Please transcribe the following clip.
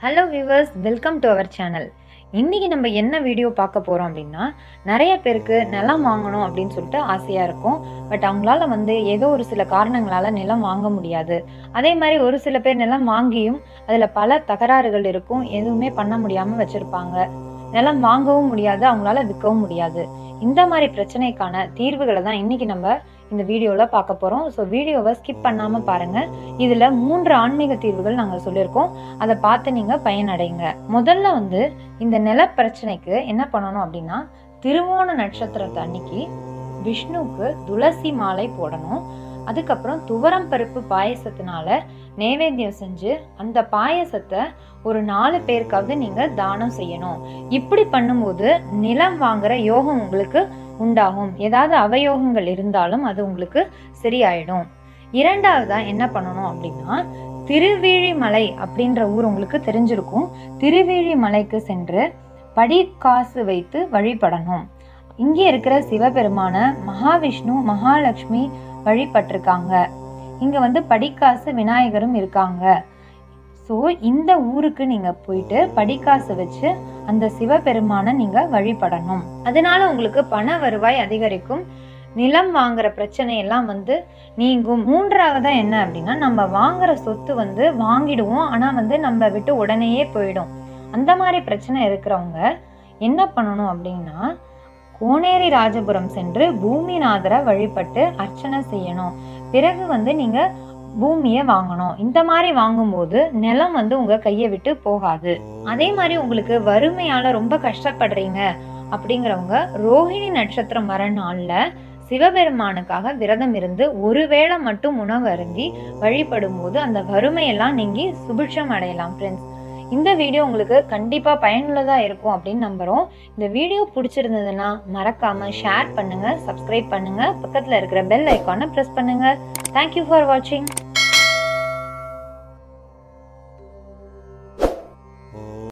hello viewers welcome to our channel இன்றைக்கி நம்ம என்ன வீடியோ பார்க்க போகிறோம் அப்படின்னா நிறைய பேருக்கு நிலம் வாங்கணும் அப்படின்னு சொல்லிட்டு ஆசையாக இருக்கும் பட் அவங்களால வந்து ஏதோ ஒரு சில காரணங்களால் நிலம் வாங்க முடியாது அதே மாதிரி ஒரு சில பேர் நிலம் வாங்கியும் அதில் பல தகராறுகள் இருக்கும் எதுவுமே பண்ண முடியாமல் வச்சுருப்பாங்க நிலம் வாங்கவும் முடியாது அவங்களால விற்கவும் முடியாது இந்த மாதிரி பிரச்சனைக்கான தீர்வுகளை தான் இன்றைக்கி நம்ம இந்த வீடியோவில் பார்க்க போகிறோம் ஸோ வீடியோவை ஸ்கிப் பண்ணாமல் பாருங்கள் இதில் மூன்று ஆன்மீக தீர்வுகள் நாங்கள் சொல்லியிருக்கோம் அதை பார்த்து நீங்கள் பயனடைங்க முதல்ல வந்து இந்த நில பிரச்சனைக்கு என்ன பண்ணணும் அப்படின்னா திருவோண நட்சத்திரத்தை அன்னைக்கு விஷ்ணுவுக்கு துளசி மாலை போடணும் அதுக்கப்புறம் துவரம் பருப்பு பாயசத்தினால நைவேத்தியம் செஞ்சு அந்த பாயசத்தை ஒரு நாலு பேருக்காவது நீங்கள் தானம் செய்யணும் இப்படி பண்ணும்போது நிலம் வாங்குற யோகம் உங்களுக்கு உண்டாகும் ஏதாவது அவயோகங்கள் இருந்தாலும் அது உங்களுக்கு சரியாயிடும் இரண்டாவதா என்ன பண்ணணும் அப்படின்னா திருவேழிமலை அப்படின்ற ஊர் உங்களுக்கு தெரிஞ்சிருக்கும் திருவேழிமலைக்கு சென்று படிக்காசு வைத்து வழிபடணும் இங்கே இருக்கிற சிவபெருமான மகாவிஷ்ணு மகாலட்சுமி வழிபட்டிருக்காங்க இங்க வந்து படிக்காசு விநாயகரும் இருக்காங்க ஸோ இந்த ஊருக்கு நீங்க போயிட்டு படிக்காசு வச்சு அந்த சிவபெருமானை நீங்க வழிபடணும் அதனால உங்களுக்கு பண வருவாய் அதிகரிக்கும் நிலம் வாங்குற பிரச்சனை எல்லாம் வந்து நீங்கும் மூன்றாவதா என்ன அப்படின்னா நம்ம வாங்குற சொத்து வந்து வாங்கிடுவோம் ஆனா வந்து நம்ம விட்டு உடனேயே போயிடும் அந்த மாதிரி பிரச்சனை இருக்கிறவங்க என்ன பண்ணணும் அப்படின்னா கோனேரி ராஜபுரம் சென்று பூமிநாதரை வழிபட்டு அர்ச்சனை செய்யணும் பிறகு வந்து நீங்க பூமியை வாங்கணும் இந்த மாதிரி வாங்கும்போது நிலம் வந்து உங்க கையை விட்டு போகாது அதே மாதிரி உங்களுக்கு வறுமையால ரொம்ப கஷ்டப்படுறீங்க அப்படிங்கிறவங்க ரோஹிணி நட்சத்திரம் வர நாள்ல சிவபெருமானுக்காக விரதம் இருந்து ஒருவேளை மட்டும் உணவு அருந்தி வழிபடும் போது அந்த வறுமையெல்லாம் நீங்கி சுபிட்சம் அடையலாம் ஃப்ரெண்ட்ஸ் இந்த வீடியோ உங்களுக்கு கண்டிப்பாக பயனுள்ளதாக இருக்கும் அப்படின்னு நம்புகிறோம் இந்த வீடியோ பிடிச்சிருந்ததுன்னா மறக்காமல் ஷேர் பண்ணுங்கள் சப்ஸ்கிரைப் பண்ணுங்கள் பக்கத்தில் இருக்கிற பெல் ஐக்கானை ப்ரெஸ் பண்ணுங்கள் தேங்க்யூ ஃபார் வாட்சிங்